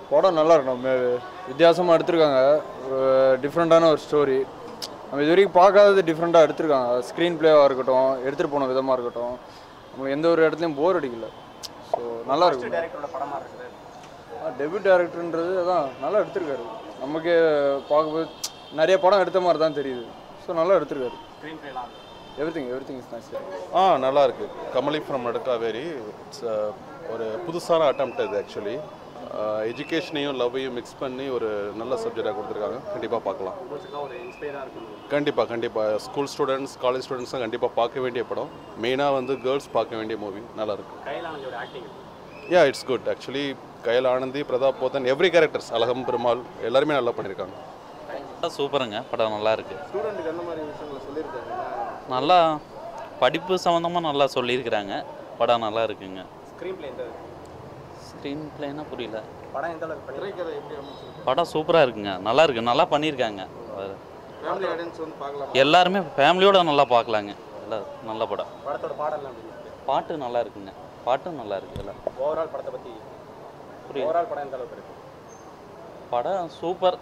படம் நல்லா இருக்கும் நம்ம வித்தியாசமாக எடுத்திருக்காங்க ஒரு டிஃப்ரெண்ட்டான ஒரு ஸ்டோரி நம்ம இது வரைக்கும் பார்க்காதது டிஃப்ரெண்ட்டாக எடுத்திருக்காங்க ஸ்க்ரீன் பிளேவாக இருக்கட்டும் எடுத்துகிட்டு போன விதமாக இருக்கட்டும் நம்மளுக்கு எந்த ஒரு இடத்துலையும் போர் அடிக்கல ஸோ நல்லா இருக்கும் டேரக்டரோட படமா இருக்குது டெபியூட் டேரக்டர்ன்றது அதான் நல்லா எடுத்திருக்காரு நமக்கு பார்க்கும்போது நிறைய படம் எடுத்த மாதிரி தான் தெரியுது ஸோ நல்லா எடுத்திருக்காரு ஸ்க்ரீன் பிளேலாம் everything everything is nice ஆ நல்லா இருக்கு கமலி ஃப்ரம் நடுக்காவேரி இட்ஸ் ஒரு புதுசான அட்டம்ப்ட் இது ஆக்சுவலி எஜுகேஷனையும் லவ்வையும் மிக்ஸ் பண்ணி ஒரு நல்ல சப்ஜெக்டாக கொடுத்துருக்காங்க கண்டிப்பாக பார்க்கலாம் உங்களுக்குலாம் ஒரு இன்ஸ்பைராக இருக்கும் கண்டிப்பாக கண்டிப்பாக ஸ்கூல் ஸ்டூடெண்ட்ஸ் காலேஜ் ஸ்டூடெண்ட்ஸும் கண்டிப்பாக பார்க்க வேண்டிய படம் மெயினாக வந்து கேர்ள்ஸ் பார்க்க வேண்டிய மூவி நல்லா இருக்கு கைலானந்தோட acting yeah it's good actually Kayal Anandhi Prathap Pothen every characters Azhagam Perumal எல்லாருமே நல்லா பண்ணியிருக்காங்க படம் சூப்பருங்க படம் நல்லா இருக்கு ஸ்டூடெண்ட்டுக்கு எந்த மாதிரி விஷயங்களை சொல்லியிருக்காங்க நல்லா படிப்பு சம்மந்தமாக நல்லா சொல்லியிருக்கிறாங்க படம் நல்லா இருக்குங்க ஸ்க்ரீன் பிளே எந்த ஸ்க்ரீன் பிளேனா புரியல படம் எந்த அளவுக்கு திரைக்கதை எப்படி படம் சூப்பராக இருக்குங்க நல்லா இருக்கு நல்லா பண்ணியிருக்காங்க ஃபேமிலி ஆடியன்ஸ் வந்து பார்க்கலாம் எல்லாருமே ஃபேமிலியோட நல்லா பார்க்கலாங்க நல்லா நல்ல படம் படத்தோட பாடல்லாம் எப்படி இருக்கு பாட்டு நல்லா இருக்குங்க பாட்டும் நல்லா இருக்கு எல்லாம் ஓவரால் படத்தை பற்றி புரியுது ஓவரால் படம் எந்த அளவுக்கு இருக்கு படம் super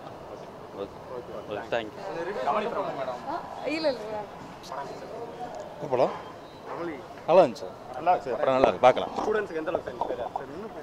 okay thank you Kamali Prabhu madam இல்லை இல்லை படம் கமலி நல்லா இருந்துச்சு நல்லா இருக்கு படம் நல்லா இருக்கு பார்க்கலாம் ஸ்டூடெண்ட்ஸ்க்கு எந்த அளவுக்கு இன்ஸ்பைராக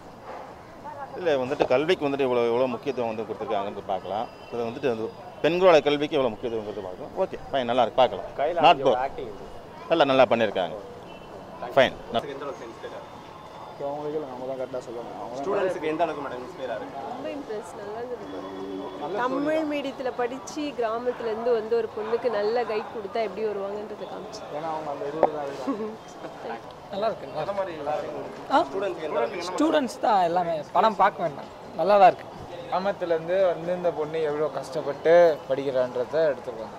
இல்லை வந்துட்டு கல்விக்கு வந்துட்டு இவ்வளோ எவ்வளோ முக்கியத்துவம் வந்து கொடுத்துருக்காங்கன்னு பார்க்கலாம் இது வந்துட்டு அந்த பெண்களோட கல்விக்கு எவ்வளோ முக்கியத்துவம் கொடுத்து பார்க்கலாம் ஓகே ஃபைன் நல்லா இருக்கு பார்க்கலாம் நாட் கைலானந்தோட போ ஆக்டிங் நல்லா நல்லா பண்ணியிருக்காங்க ஃபைன் எந்த அளவுக்கு இன்ஸ்பைராக அவங்களுக்கு நம்ம தான் கரெக்டாக சொல்லணும் அவங்க ஸ்டூடெண்ட்ஸுக்கு எந்த அளவுக்கு மேடம் இன்ஸ்பைராக இருக்கு ரொம்ப இன்ட்ரெஸ்ட் நல்லா இருந்தது தமிழ் மீடியத்தில் படித்து கிராமத்துலேருந்து வந்து ஒரு பொண்ணுக்கு நல்ல கைட் கொடுத்தா எப்படி வருவாங்கன்றதை காமிச்சு ஏன்னா அவங்க அந்த இருபது நல்லா இருக்கு நல்லா எந்த மாதிரி ஆ? ஸ்டூடெண்ட்ஸ்க்கு எந்த அளவுக்கு ஸ்டூடெண்ட்ஸ் தான் எல்லாமே படம் பார்க்க வேண்டாம் நல்லா தான் இருக்கு கிராமத்துலேருந்து வந்து இந்த பொண்ணு எவ்வளோ கஷ்டப்பட்டு படிக்கிறான்றத எடுத்துருக்காங்க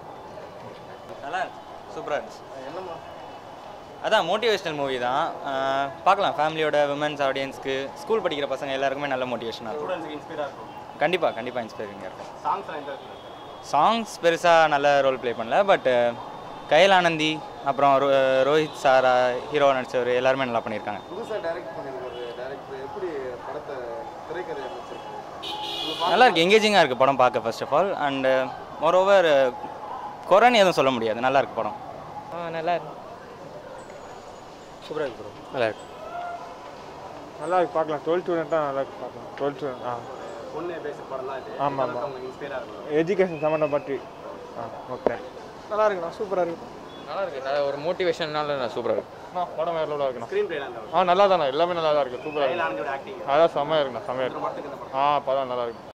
நல்லா இருக்கு சூப்பராக இருந்துச்சு அதான் மோட்டிவேஷனல் மூவி தான் அஹ் பார்க்கலாம் ஃபேமிலியோட விமன்ஸ் ஆடியன்ஸ்க்கு ஸ்கூல் படிக்கிற பசங்க எல்லாருக்குமே நல்ல மோட்டிவேஷனாக இருக்கும் ஸ்டூடெண்ட்ஸ்க்கு இன்ஸ்பைராக இருக்கும் கண்டிப்பாக கண்டிப்பாக இன்ஸ்பைரிங்காக இருக்கும் சாங்ஸ்லாம் எந்த அளவுக்கு இருக்கு சாங்ஸ் பெருசாக நல்ல ரோல் ப்ளே பண்ணல பட் கயல் ஆனந்தி அப்புறம் ரோ- ரோஹித் சாரா ஹீரோ நடிச்சவர் எல்லாருமே நல்லா பண்ணியிருக்காங்க புதுசாக டைரக்ட் பண்ணியிருக்காரு டேரக்டர் எப்படி படத்தை திரைக்கதை அமைச்சிருக்காரு நல்லா இருக்கு எங்கேஜிங்காக இருக்குது படம் பார்க்க first of all and moreover குறைன்னு எதுவும் சொல்ல முடியாது நல்லா இருக்கு படம் நல்லா இருக்கு சூப்பராக இருக்கு ப்ரோ நல்லா இருக்கு நல்லா இருக்கு பார்க்கலாம் டுவெல்த் ஸ்டூடெண்ட்டாக நல்லா இருக்கு பார்க்கலாம் டுவெல்த் ஸ்டூடெண்ட் ஆ பொண்ணு பேசுகிற படம் தான் இது ஆமா, எந்த அளவுக்கு ஆமா. உங்களுக்கு இன்ஸ்பைராக இருக்கும் எஜுகேஷன் சம்மந்தப்பட்டு ஆ ஓகே நல்லா இருக்குண்ணா சூப்பராக இருக்கு நல்லா இருக்கு நல்ல ஒரு மோட்டிவேஷன்னால நான் சூப்பராக இருக்கு அண்ணா படம் வேறு லெவலாக இருக்குண்ணா ஸ்க்ரீன் பிளேலாம் எந்த அளவுக்கு ஆ நல்லா தானே எல்லாமே நல்லா தான் இருக்குது சூப்பராக இருக்கு கைலானந்தோட ஆக்டிங் அதான் செம்மையாக இருக்குண்ணா செம்மையாக இருக்கு படத்துக்கு இந்த படம் ஆ படம் நல்லா இருக்கு